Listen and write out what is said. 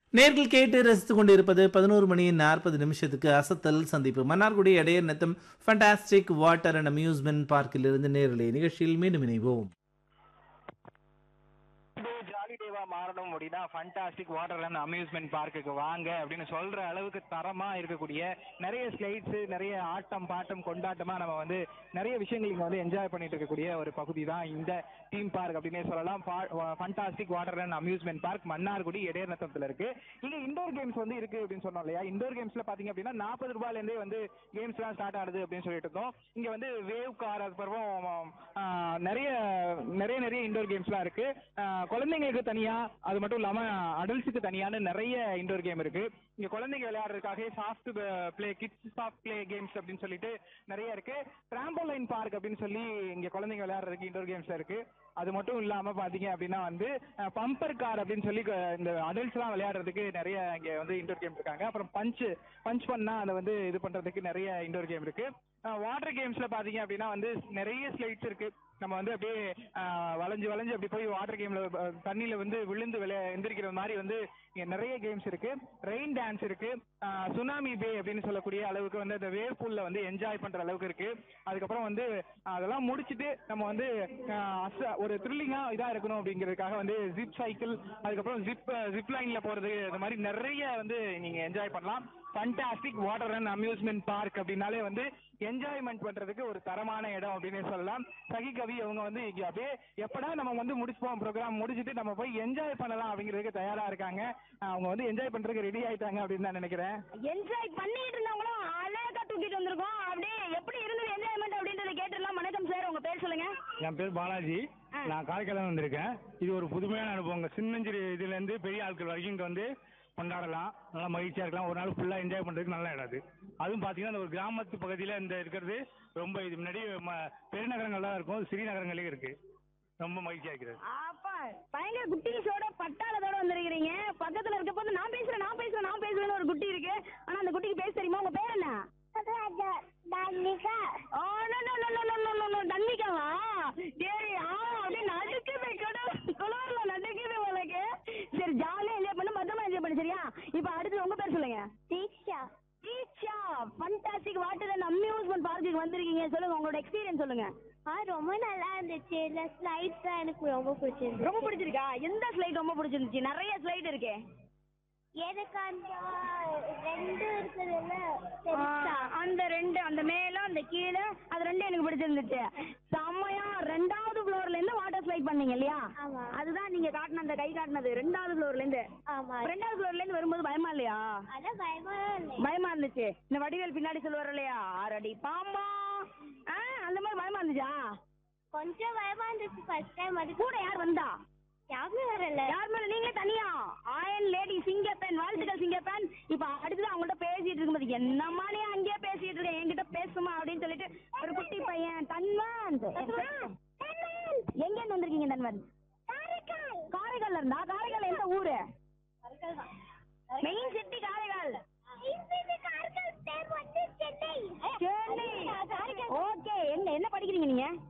நேர்கள் கேட்டு ரசித்துக் கொண்டிருப்பது பதினோரு மணி நாற்பது நிமிஷத்துக்கு அசத்தல் சந்திப்பு மன்னார்குடி இடையர் நெத்தம் ஃபண்டாஸ்டிக் வாட்டர் அண்ட் அம்யூஸ்மெண்ட் பார்க்கில் இருந்து நேரலை நிகழ்ச்சியில் மீண்டும் இணைவோம் இது ஜாலி டேவா மாறணும் அப்படின்னா ஃபண்டாஸ்டிக் வாட்டர் அண்ட் அம்யூஸ்மெண்ட் பார்க்குக்கு வாங்க அப்படின்னு சொல்ற அளவுக்கு தரமா இருக்கக்கூடிய நிறைய ஸ்லைட்ஸ் நிறைய ஆட்டம் பாட்டம் கொண்டாட்டமா நம்ம வந்து நிறைய விஷயங்கள் இங்க வந்து என்ஜாய் பண்ணிட்டு இருக்கக்கூடிய ஒரு பகுதி தான் இந்த தீம் பார்க் அப்படின்னே சொல்லலாம் fantastic water and amusement park Mannargudi இடையநத்தத்துல இருக்கு இங்க இண்டோர் கேம்ஸ் வந்து இருக்கு அப்படின்னு சொன்னோம் இல்லையா இண்டோர் கேம்ஸ்ல பாத்தீங்க அப்படின்னா நாற்பது ரூபாயில இருந்தே வந்து கேம்ஸ் எல்லாம் ஸ்டார்ட் ஆகுது அப்படின்னு சொல்லிட்டு இருந்தோம் இங்க வந்து வேவ் கார் அதுக்கப்புறம் ஆ, நிறைய நிறைய நிறைய இண்டோர் கேம்ஸ்லாம் இருக்கு ஆ, குழந்தைங்களுக்கு தனியா அது மட்டும் இல்லாம அடல்ட்ஸுக்கு தனியான நிறைய இண்டோர் கேம் இருக்கு இங்க குழந்தைங்க விளையாடுறதுக்காக soft play kids soft play games அப்படின்னு சொல்லிட்டு நிறைய இருக்கு டிராம்போலைன் பார்க் அப்படின்னு சொல்லி இங்க குழந்தைங்க விளையாடுறதுக்கு இண்டோர் கேம்ஸ் இருக்கு அது மட்டும் இல்லாம பாத்தீங்க அப்படின்னா வந்து பம்பர் கார் அப்படின்னு சொல்லி க- இந்த அடல்ட்ஸ் எல்லாம் விளையாடுறதுக்கு நிறைய இங்க வந்து இண்டோர் கேம் இருக்காங்க அப்புறம் பஞ்ச் பஞ்ச் பண்ணா அதை வந்து இது பண்றதுக்கு நிறைய இண்டோர் கேம் இருக்கு வாட்டர் கேம்ஸ்ல பாத்தீங்க அப்படின்னா வந்து நிறைய ஸ்லைட்ஸ் இருக்கு நம்ம வந்து அப்படியே ஆஹ், வளைஞ்சு வளைஞ்சு அப்படி போய் வாட்டர் கேம்ல தண்ணியில வந்து விழுந்து விளையா எந்திரிக்கிற மாதிரி வந்து இங்க நிறைய கேம்ஸ் இருக்கு ரெயின் டான்ஸ் இருக்கு சுனாமி பே அப்படின்னு சொல்லக்கூடிய அளவுக்கு வந்து அந்த வேவ் பூல்ல வந்து என்ஜாய் பண்ற அளவுக்கு இருக்கு அதுக்கப்புறம் வந்து அதெல்லாம் முடிச்சிட்டு நம்ம வந்து ஆஹ், அச- ஒரு த்ரில்லிங்கா இதா இருக்கணும் அப்படிங்கிறதுக்காக வந்து ஜிப் சைக்கிள் அதுக்கப்புறம் ஜிப் ஜிப் லைன்ல போறது இந்த மாதிரி நிறைய வந்து நீங்க என்ஜாய் பண்ணலாம் fantastic water and amusement park அப்படின்னாலே வந்து என்ஜாய்மெண்ட் பண்றதுக்கு ஒரு தரமான இடம் அப்படின்னு சொல்லலாம் சகி கவி அவங்க வந்து இங்க அப்படியே எப்படா நம்ம வந்து முடிச்சுப்போம் ப்ரோக்ராம் முடிச்சிட்டு நம்ம போய் என்ஜாய் பண்ணலாம் அப்படிங்கிறதுக்கு தயாரா இருக்காங்க அவங்க வந்து என்ஜாய் பண்றதுக்கு ரெடி ஆயிட்டாங்க அப்படின்னு நான் நினைக்கிறேன் என்ஜாய் பண்ணிட்டு இருந்தவங்களும் அழகா தூக்கிட்டு வந்திருக்கோம் அப்படியே எப்படி இருந்தது என்ஜாய்மெண்ட் அப்படின்றத கேட்டுடலாம் வணக்கம் சார் உங்க பேர் சொல்லுங்க என் பேர் பாலாஜி ஆ. நான் காரைக்காலம் வந்திருக்கேன் இது ஒரு புதுமையான அனுபவம் சின்னஞ்சிறு இதுல இருந்து பெரிய ஆட்கள் வரைக்கும் இங்க வந்து கொண்டாடலாம் நல்லா மகிழ்ச்சியா இருக்கலாம் ஒரு நாள் ஃபுல்லா என்ஜாய் பண்றதுக்கு நல்ல இடம் அது அதுவும் பாத்தீங்கன்னா இந்த ஒரு கிராமத்து பகுதியில இந்த இருக்கிறது ரொம்ப இது முன்னாடி ம- பெருநகரங்கள்லாம் இருக்கும் சிறிய நகரங்களே இருக்கு ரொம்ப மகிழ்ச்சியா இருக்கிறது அப்பா பயங்கர குட்டீஸோட பட்டாளத்தோட வந்திருக்கிறீங்க பக்கத்துல இருக்க போது நான் பேசுறேன் நான் பேசுறேன் நான் பேசுறேன்னு ஒரு குட்டி இருக்கு ஆனா அந்த குட்டிக்கு பேச தெரியுமா உங்க பேர் என்ன Tanmika oh no no no no no no no தன்மிகாவா சரி ஆ அப்படியே நடுக்குது கடவுள் குளூர்ல நடுக்குது உனக்கு சரி ஜாலியா என்ஜாய் பண்ணு பத்திரமா என்ஜாய் பண்ணு சரியா இப்போ அடுத்து உங்க பேர் சொல்லுங்க Deeksha Deeksha fantastic water and amusement பார்க்குக்கு வந்திருக்கீங்க சொல்லுங்க உங்களோட எக்ஸ்பீரியன்ஸ் சொல்லுங்க ஆ ரொம்ப நல்லா இருந்துச்சு இந்த ஸ்லைட்ஸ் தான் எனக்கு ரொம்ப பிடிச்சிருந்துச்சு ரொம்ப பிடிச்சிருக்கா எந்த ஸ்லைட் ரொம்ப பிடிச்சிருந்துச்சு நிறைய ஸ்லைட் இருக்கே எனக்கு அந்த ரெண்டு இருக்குதுல்ல பெருசா ஆ, அந்த ரெண்டு அந்த மேல அந்த கீழே அது ரெண்டும் எனக்கு பிடிச்சிருந்துச்சு செம்மையா ரெண்டாவது ஃப்ளோர்ல இருந்து வாட்டர் ஸ்லைட் பண்ணீங்க இல்லையா ஆமா. அதுதான் நீங்க காட்டின அந்த கை காட்டினது ரெண்டாவது ஃப்ளோர்ல இருந்து ஆமா ரெண்டாவது ஃப்ளோர்ல இருந்து வரும்போது பயமா இல்லையா அதான் பயமா இல்லை பயமா இருந்துச்சு இந்த வடிவேல் பின்னாடி சொல்லுவார் இல்லையா ஆரடி பாம்பா ஆ, அந்த மாதிரி பயமா இருந்துச்சா கொஞ்சம் பயமா இருந்துச்சு ஃபர்ஸ்ட் டைம் அது கூட யார் வந்தா யாருமே வரல யார் மேல நீங்களே தனியா ஆயன் லேடி சிங்கப்பெண் வாழ்த்துக்கள் சிங்கப்பெண் இப்ப அடுத்தது அவங்கள்ட்ட பேசிட்டு இருக்கும்போது என்னம்மா நீ அங்கேயே பேசிட்டு இருக்க என்கிட்ட பேசுமா அப்படின்னு சொல்லிட்டு ஒரு குட்டி பையன் தன்வந்த் எங்க இருந்து வந்திருக்கீங்க தன்வந்த் காரைக்கால்ல இருந்தா காரைக்கால் எந்த ஊரு main city Karaikal Chennai okay என்ன என்ன படிக்கிறீங்க நீங்க